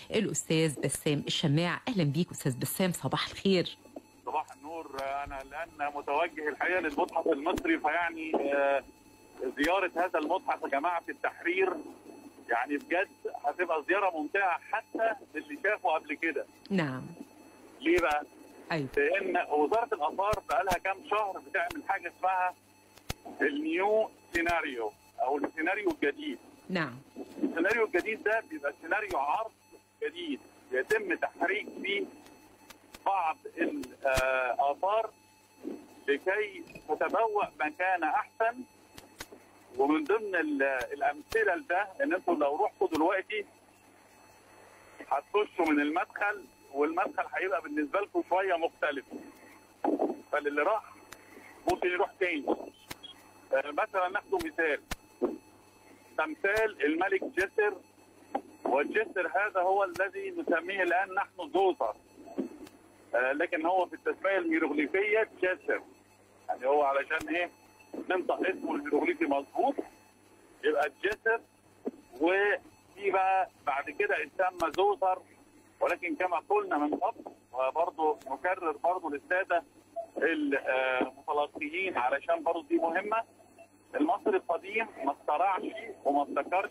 الاستاذ بسام الشماع اهلا بيك استاذ بسام صباح الخير صباح النور انا الان متوجه الحقيقه للمتحف المصري فيعني آه، زياره هذا المتحف يا جماعه في التحرير يعني بجد هتبقى زياره ممتعه حتى للي شافه قبل كده نعم ليه بقى؟ ايوه لان وزاره الاثار بقى لها كام شهر بتعمل حاجه اسمها النيو سيناريو او السيناريو الجديد نعم السيناريو الجديد ده بيبقى سيناريو عرض جديد يتم تحريك فيه بعض الآثار لكي تتبوأ مكانة أحسن ومن ضمن ال- الأمثلة لده إن أنتم لو رحتوا دلوقتي هتخشوا من المدخل والمدخل هيبقى بالنسبة لكم شوية مختلف فاللي راح ممكن يروح تاني آه، مثلا ناخده مثال تمثال الملك جسر والجسر هذا هو الذي نسميه الان نحن زوزر آه، لكن هو في التسميه الهيروغليفيه جسر يعني هو علشان ايه ننطق اسمه الهيروغليفي مظبوط يبقى الجسر وفي بقى بعد كده اتسمى زوزر ولكن كما قلنا من قبل وبرضه نكرر برضه للساده المتلقيين علشان برضه دي مهمه المصري القديم ما اخترعش وما ابتكرش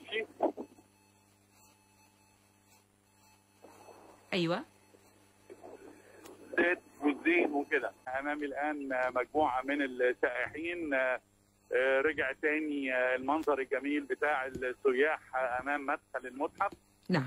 ايوه زيت والزين وكده امامي الان مجموعه من السائحين آه، آه، رجع تاني آه، المنظر الجميل بتاع السياح امام مدخل المتحف نعم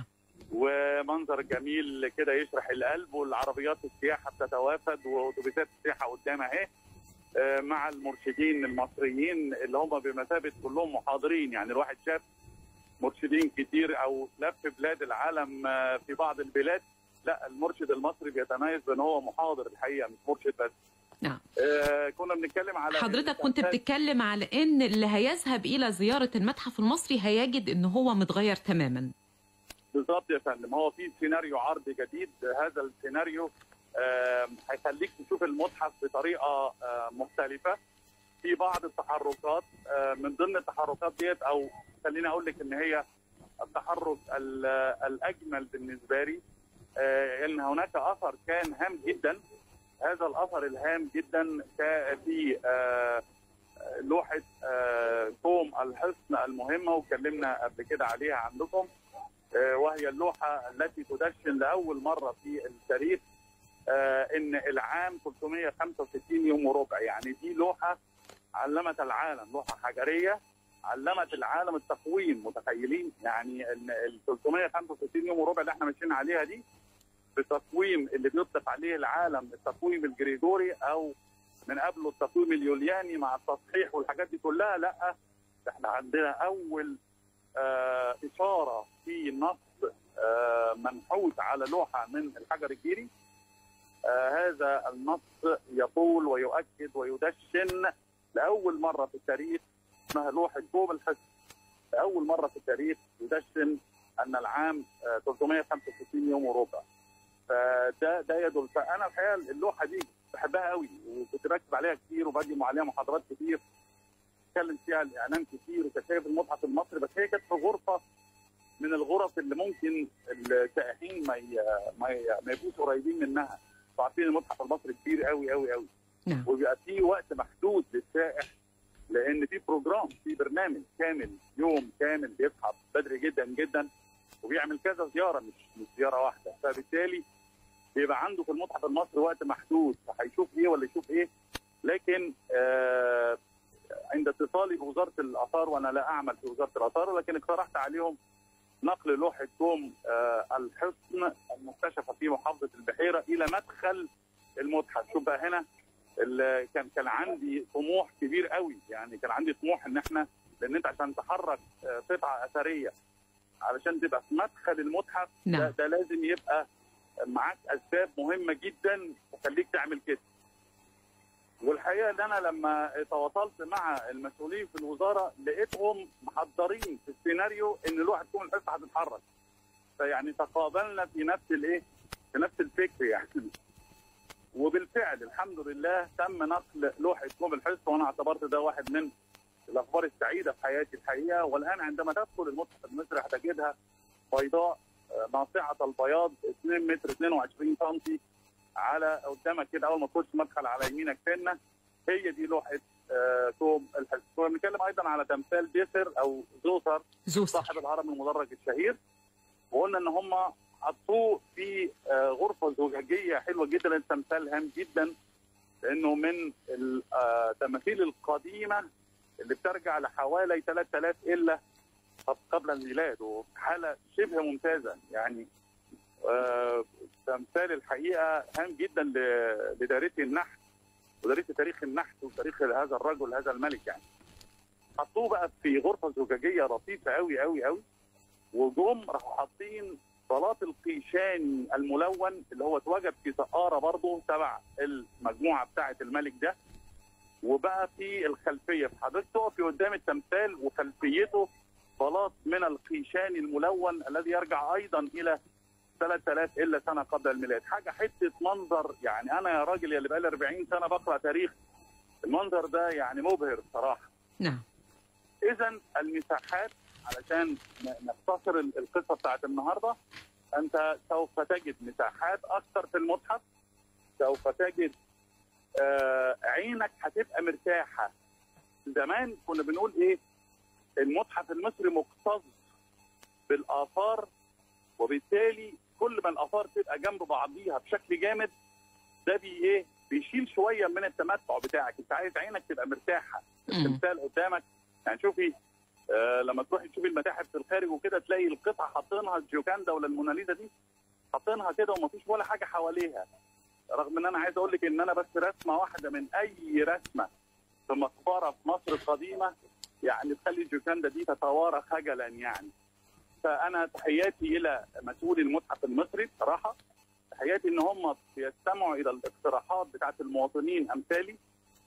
ومنظر جميل كده يشرح القلب والعربيات السياحه بتتوافد واتوبيسات السياحه قدامها اهي آه، مع المرشدين المصريين اللي هم بمثابه كلهم محاضرين يعني الواحد شاف مرشدين كتير او لف بلاد العالم آه، في بعض البلاد لا المرشد المصري بيتميز بان هو محاضر الحقيقه مش مرشد بس نعم آه كنا بنتكلم على حضرتك كنت التمثال- بتتكلم على ان اللي هيذهب الى زياره المتحف المصري هيجد ان هو متغير تماما بالظبط يا فندم هو في سيناريو عرض جديد هذا السيناريو آه، هيخليك تشوف المتحف بطريقه آه، مختلفه في بعض التحركات آه، من ضمن التحركات ديت او خليني اقول لك ان هي التحرك ال- الاجمل بالنسبه لي آه، ان هناك اثر كان هام جدا هذا الاثر الهام جدا كان في آه، لوحه آه، توم الحصن المهمه واتكلمنا قبل كده عليها عندكم آه، وهي اللوحه التي تدشن لاول مره في التاريخ آه، ان العام 365 يوم وربع يعني دي لوحه علمت العالم لوحه حجريه علمت العالم التقويم متخيلين يعني ان ال 365 يوم وربع اللي احنا ماشيين عليها دي بتقويم اللي بيطلق عليه العالم التقويم الجريجوري او من قبله التقويم اليولياني مع التصحيح والحاجات دي كلها لا احنا عندنا اول آه اشاره في نص آه منحوت على لوحه من الحجر الجيري آه هذا النص يطول ويؤكد ويدشن لاول مره في التاريخ اسمها لوحه كوب الحسن لاول مره في التاريخ يدشن ان العام آه 365 يوم وربع فده ده يدل فانا الحقيقه اللوحه دي بحبها قوي وكنت بكتب عليها كتير وبقدم عليها محاضرات كتير اتكلم فيها الاعلام كتير وكانت هي في المتحف المصري بس هي كانت في غرفه من الغرف اللي ممكن السائحين ما ي... ما, ي... ما يبقوش قريبين منها انتوا عارفين المتحف المصري كبير قوي قوي قوي نعم وبيبقى فيه وقت محدود للسائح لان في بروجرام في برنامج كامل يوم كامل بيصحى بدري جدا جدا وبيعمل كذا زياره مش مش زياره واحده فبالتالي بيبقى عنده في المتحف المصري وقت محدود فهيشوف ايه ولا يشوف ايه لكن آه عند اتصالي بوزاره الاثار وانا لا اعمل في وزاره الاثار لكن اقترحت عليهم نقل لوحه توم آه الحصن المكتشفه في محافظه البحيره الى مدخل المتحف شوف بقى هنا ال- كان كان عندي طموح كبير قوي يعني كان عندي طموح ان احنا لان انت عشان تحرك آه، قطعه اثريه علشان تبقى في مدخل المتحف ده, نعم. ده لازم يبقى معاك اسباب مهمه جدا تخليك تعمل كده والحقيقه ان انا لما تواصلت مع المسؤولين في الوزاره لقيتهم محضرين في السيناريو ان لوحه تكون الحصه هتتحرك فيعني تقابلنا في نفس الايه في نفس الفكر يعني وبالفعل الحمد لله تم نقل لوحه كوب الحصه وانا اعتبرت ده واحد من الاخبار السعيده في حياتي الحقيقه والان عندما تدخل المتحف المصري هتجدها بيضاء آه، ناصعه البياض 2 متر 22 سم على قدامك كده اول ما تخش مدخل على يمينك سنه هي دي لوحه آه، توم الحزب كنا بنتكلم ايضا على تمثال بيسر او زوسر زوسر صاحب الهرم المدرج الشهير وقلنا ان هم حطوه في آه، غرفه زجاجيه حلوه جدا التمثال هام جدا لانه من التماثيل القديمه اللي بترجع لحوالي 3000 الا قبل الميلاد وحاله شبه ممتازه يعني آه، تمثال الحقيقه هام جدا ل- لدارسي النحت ودارسي تاريخ النحت وتاريخ هذا الرجل هذا الملك يعني حطوه بقى في غرفه زجاجيه لطيفه قوي قوي قوي وجم راحوا حاطين بلاط القيشاني الملون اللي هو اتوجد في سقاره برضه تبع المجموعه بتاعه الملك ده وبقى في الخلفيه حضرتك تقفي قدام التمثال وخلفيته بلاط من القيشاني الملون الذي يرجع ايضا الى 3000 الا سنه قبل الميلاد حاجه حته منظر يعني انا يا راجل يا اللي بقالي 40 سنه بقرا تاريخ المنظر ده يعني مبهر صراحه نعم اذا المساحات علشان ن- نختصر ال- القصه بتاعت النهارده انت سوف تجد مساحات اكثر في المتحف سوف تجد آه عينك هتبقى مرتاحه زمان كنا بنقول ايه المتحف المصري مكتظ بالاثار وبالتالي كل ما الاثار تبقى جنب بعضيها بشكل جامد ده بي ايه بيشيل شويه من التمتع بتاعك انت عايز عينك تبقى مرتاحه مم. التمثال قدامك يعني شوفي آه لما تروحي تشوفي المتاحف في الخارج وكده تلاقي القطعه حاطينها الجوكاندا ولا الموناليزا دي حاطينها كده ومفيش ولا حاجه حواليها رغم ان انا عايز اقول لك ان انا بس رسمه واحده من اي رسمه في مقبره في مصر القديمه يعني تخلي الجوكاندا دي تتوارى خجلا يعني فانا تحياتي الى مسؤولي المتحف المصري بصراحه تحياتي ان هم بيستمعوا الى الاقتراحات بتاعت المواطنين امثالي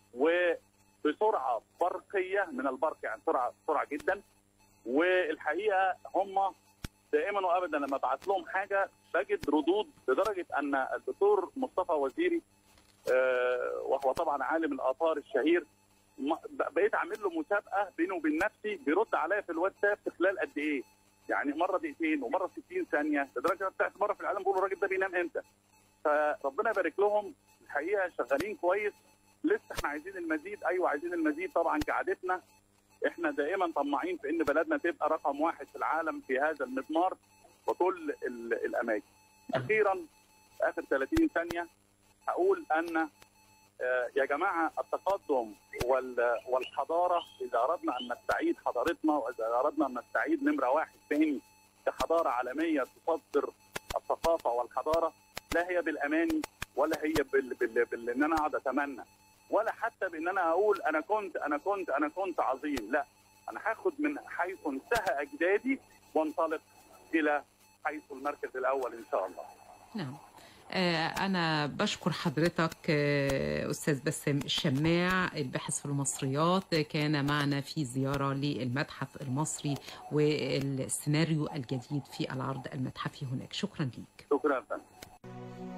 وبسرعه برقيه من البرق يعني سرعه سرعه جدا والحقيقه هم دائما وابدا لما ابعت لهم حاجه بجد ردود لدرجه ان الدكتور مصطفى وزيري آه، وهو طبعا عالم الاثار الشهير ما- بقيت اعمل له مسابقه بينه وبين نفسي بيرد عليا في الواتساب في خلال قد ايه؟ يعني مره دقيقتين ومره 60 ثانيه لدرجه إن بتاعت مره في العالم بيقولوا الراجل ده بينام امتى؟ فربنا يبارك لهم الحقيقه شغالين كويس لسه احنا عايزين المزيد ايوه عايزين المزيد طبعا كعادتنا احنا دائما طماعين في ان بلدنا تبقى رقم واحد في العالم في هذا المضمار وكل ال- الاماكن. اخيرا اخر 30 ثانيه هقول ان آه، يا جماعه التقدم وال- والحضاره اذا اردنا ان نستعيد حضارتنا واذا اردنا ان نستعيد نمره واحد تاني كحضاره عالميه تصدر الثقافه والحضاره لا هي بالاماني ولا هي بال... بال... بال... ان انا اقعد اتمنى ولا حتى بان انا اقول انا كنت انا كنت انا كنت عظيم لا انا هاخد من حيث انتهى اجدادي وانطلق الى حيث المركز الاول ان شاء الله نعم آه، أنا بشكر حضرتك آه، أستاذ بسام الشماع الباحث في المصريات كان معنا في زيارة للمتحف المصري والسيناريو الجديد في العرض المتحفي هناك شكرا ليك شكرا فندم